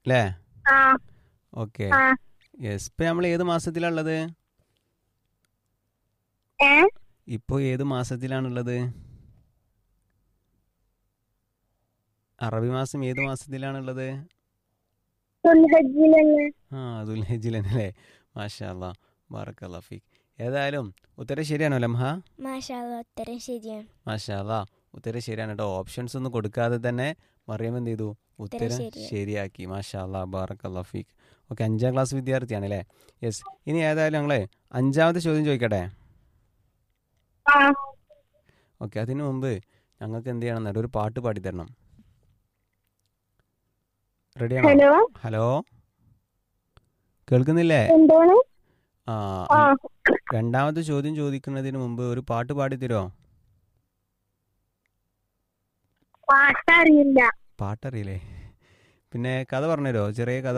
അല്ലേ ആ ഓക്കെ ആ യെസ് ഇപ്പം നമ്മൾ ഏത് മാസത്തിലാണുള്ളത് ഏ ഇപ്പോൾ ഏത് മാസത്തിലാണുള്ളത് അറബി മാസം ഏത് മാസത്തിലാണുള്ളത് സുൽഹജ്ജിലെന്ന് ആ ദുൽഹജിലല്ലേ മാഷാ അല്ലാ ബാറക്കല്ലാ ഫീക്ക് ഏതായാലും ഉത്തരം ശരിയാണോ ലംഹ മാഷാല്ല ഉത്തരം ശരിയാണ് മാഷാ അല്ലാ ഉത്തരം ശരിയാണ് കേട്ടോ ഓപ്ഷൻസ് ഒന്നും കൊടുക്കാതെ തന്നെ മറിയം എന്ത് ചെയ്തു ഉത്തരം ശരിയായി. ശരിയാക്കി മാഷാ അല്ലാ ബാറക്കല്ലാ ഫീക്ക് ഓക്കെ അഞ്ചാം ക്ലാസ് വിദ്യാർത്ഥിയാണ് അല്ലേ യെസ് ഇനി ഏതായാലും ഞങ്ങളെ അഞ്ചാമത്തെ ചോദ്യം ചോദിക്കട്ടെ ആ ഓക്കെ അതിനു മുമ്പ് ഞങ്ങൾക്ക് എന്ത് ചെയ്യണം എന്നറിയോ? ഒരു പാട്ട് പാടിത്തരണം റെഡിയാണോ ഹലോ ഹലോ കേൾക്കുന്നില്ലേ എന്താണ് ആ ആ രണ്ടാമത്തെ ചോദ്യം ചോദിക്കുന്നതിന് മുമ്പ് ഒരു പാട്ട് പാടിത്തരുമോ പാട്ടറിയില്ല പാട്ടറിയില്ലേ പിന്നെ കഥ പറഞ്ഞുതരുമോ ചെറിയ കഥ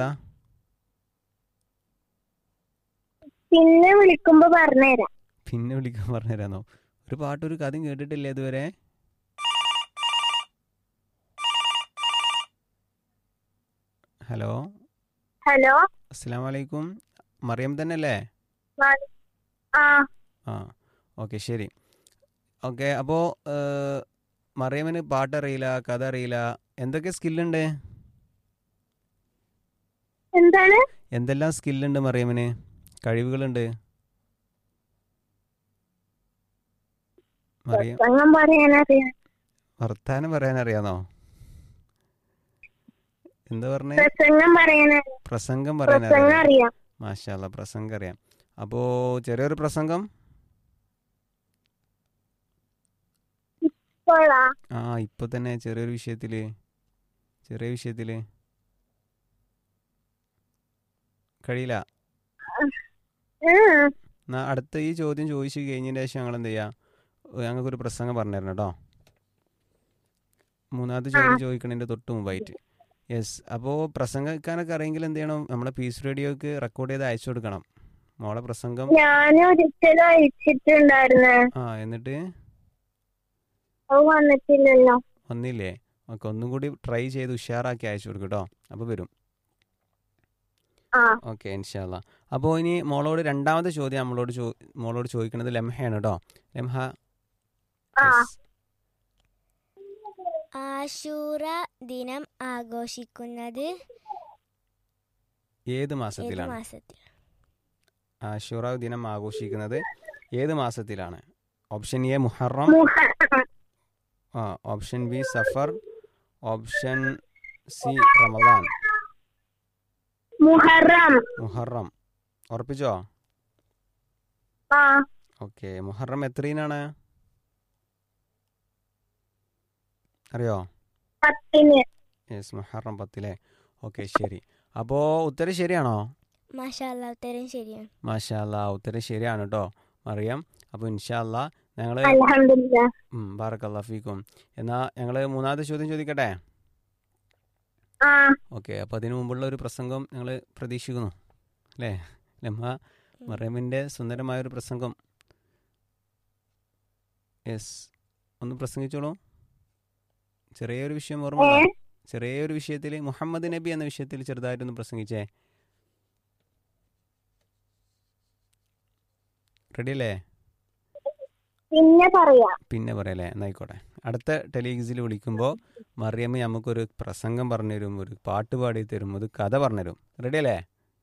പിന്നെ വിളിക്കുമ്പോ പറഞ്ഞുതരാം പിന്നെ വിളിക്കാൻ പറഞ്ഞുതരാന്നോ ഒരു പാട്ട് ഒരു കഥയും കേട്ടിട്ടില്ലേ ഇതുവരെ ഹലോ ഹലോ അസ്സാം വലൈക്കും മറിയം തന്നെ അല്ലേ ആ ആ ഓക്കെ ശരി ഓക്കെ അപ്പോൾ മറിയമിന് പാട്ടറിയില്ല കഥ അറിയില്ല എന്തൊക്കെ സ്കില്ലുണ്ട് എന്താണ് എന്തെല്ലാം സ്കില്ലുണ്ട് മറിയമിന് കഴിവുകളുണ്ട് മറിയം പ്രസംഗം പറയാനറിയാം വർത്താനം പറയാൻ അറിയാന്നോ എന്താ പറഞ്ഞേ പ്രസംഗം പറയാനറിയാം പ്രസംഗം പറയാൻ പ്രസംഗം അറിയാം അറിയാം മാഷാല്ല പ്രസംഗം അറിയാം അപ്പോൾ ചെറിയൊരു പ്രസംഗം ഇപ്പോഴാ ആ ഇപ്പൊ തന്നെ ചെറിയൊരു വിഷയത്തില് ചെറിയ വിഷയത്തില് കഴിയില്ല ഉം. എന്നാ അടുത്ത ഈ ചോദ്യം ചോദിച്ചു കഴിഞ്ഞതിന് ശേഷം ഞങ്ങൾ എന്ത് ചെയ്യാം ഞങ്ങൾക്കൊരു പ്രസംഗം പറഞ്ഞു തരണം കേട്ടോ മൂന്നാമത്തെ ചോദ്യം ചോദിക്കണതിൻ്റെ തൊട്ട് മുമ്പായിട്ട് യെസ് അപ്പോൾ പ്രസംഗിക്കാനൊക്കെ അറിയെങ്കിൽ എന്ത് ചെയ്യണം നമ്മുടെ പീസ് റേഡിയോക്ക് റെക്കോർഡ് ചെയ്ത് അയച്ചു കൊടുക്കണം മോളെ പ്രസംഗം ഞാൻ ഒരിക്കലും അയച്ചിട്ടുണ്ടായിരുന്നു ആ എന്നിട്ട് അത് വന്നിട്ടില്ലല്ലോ വന്നില്ലേ ഓക്കെ ഒന്നും കൂടി ട്രൈ ചെയ്ത് ഉഷാറാക്കി അയച്ചു കൊടുക്കും കേട്ടോ അപ്പോൾ വരും ആ ഓക്കെ ഇൻഷാല്ല അപ്പോൾ ഇനി മോളോട് രണ്ടാമത്തെ ചോദ്യം നമ്മളോട് ചോ മോളോട് ചോദിക്കുന്നത് ലംഹയാണ് കേട്ടോ ലംഹ ആ yes. ആശൂറ ദിനം ആഘോഷിക്കുന്നത് ഏത് ഏത് മാസത്തിലാണ് മാസത്തിൽ ആഷുറ ദിനം ആഘോഷിക്കുന്നത് ഏത് മാസത്തിലാണ് ഓപ്ഷൻ എ മുഹറം മുഹറം ആ option B Safar option C Ramadan Muharram Muharram ഉറപ്പിച്ചോ ആ ഓക്കെ മുഹറം എത്രയിനാണ് അറിയോ പത്തിന് യെസ് മുഹറം പത്തിലെ ഓക്കെ ശരി അപ്പോൾ ഉത്തരം ശരിയാണോ മാഷാല്ല ഉത്തരം ശരിയാണ് മാഷാ അല്ലാ ഉത്തരം ശരിയാണ് കേട്ടോ മറിയാം അപ്പോൾ ഇൻഷാ അല്ലാ ഞങ്ങൾ അലഹമില്ല ബാറക്കല്ലാ ഫീക്കും എന്നാൽ ഞങ്ങൾ മൂന്നാമത്തെ ചോദ്യം ചോദിക്കട്ടെ ആ ഓക്കെ അപ്പോൾ അതിനു മുമ്പുള്ള ഒരു പ്രസംഗം ഞങ്ങൾ പ്രതീക്ഷിക്കുന്നു അല്ലേ ലമ്മ മറിയമ്മിൻ്റെ സുന്ദരമായൊരു പ്രസംഗം യെസ് ഒന്ന് പ്രസംഗിച്ചോളൂ ചെറിയൊരു വിഷയം ഓർമ്മ ഏ ചെറിയൊരു വിഷയത്തിൽ മുഹമ്മദ് നബി എന്ന വിഷയത്തിൽ ചെറുതായിട്ടൊന്ന് പ്രസംഗിച്ചേ റെഡി അല്ലേ പിന്നെ പറയാം പിന്നെ പറയല്ലേ എന്നായിക്കോട്ടെ അടുത്ത ടെലിവിസിൽ വിളിക്കുമ്പോൾ മറിയമ്മ നമുക്കൊരു പ്രസംഗം പറഞ്ഞുതരും ഒരു പാട്ട് പാടി തരും ഒരു കഥ പറഞ്ഞുതരും റെഡി അല്ലേ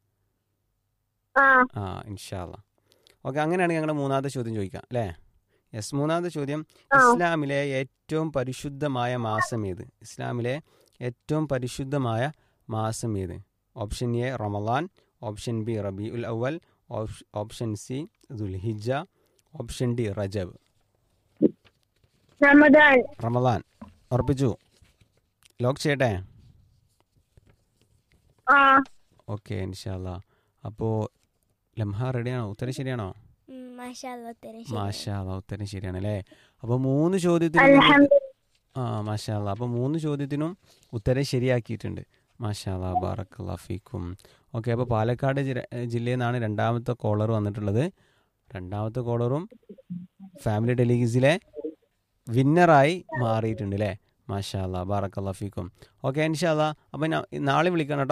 ആ ആ ഇൻഷാല്ല ഓക്കെ അങ്ങനെയാണെങ്കിൽ ഞങ്ങളുടെ മൂന്നാമത്തെ ചോദ്യം ചോദിക്കാം അല്ലേ യെസ് മൂന്നാമത്തെ ചോദ്യം ആ. ഇസ്ലാമിലെ ഏറ്റവും പരിശുദ്ധമായ മാസം ഏത് ഇസ്ലാമിലെ ഏറ്റവും പരിശുദ്ധമായ മാസം ഏത് option A Ramalan option B Rabi ul Awwal option C Dhulhijja option D Rajab Ramadan Ramalan ഉറപ്പിച്ചു ലോക്ക് ചെയ്യട്ടെ ആ ഓക്കെ ഇൻഷാല്ല അപ്പോൾ ലംഹ റെഡിയാണോ ഉത്തരം ശരിയാണോ ഉം, മാഷാല്ല ഉത്തരം ശരിയാണ് മാഷാ അല്ലാ, ഉത്തരം ശരിയാണ് അല്ലേ അപ്പോൾ മൂന്ന് ചോദ്യത്തിനും നിങ്ങൾക്ക് അലഹമില്ല ആ മാഷാ അല്ലാ. അപ്പോൾ മൂന്ന് ചോദ്യത്തിനും ഉത്തരം ശരിയാക്കിയിട്ടുണ്ട് മാഷാ അല്ലാ, ബാറക്കല്ലാ ഫീക്കും ഓക്കെ അപ്പോൾ പാലക്കാട് ജില്ല- ജില്ലയിൽ നിന്നാണ് രണ്ടാമത്തെ കോളർ വന്നിട്ടുള്ളത് രണ്ടാമത്തെ കോളറും ഫാമിലി ഡെലിഗീസിലെ വിന്നറായി മാറിയിട്ടുണ്ട് അല്ലേ മാഷാ അല്ലാ ബാറക്കല്ലാ ഫീക്കും ഓക്കെ ഇൻഷാ അല്ലാ അപ്പോൾ നാളെ വിളിക്കണം കേട്ടോ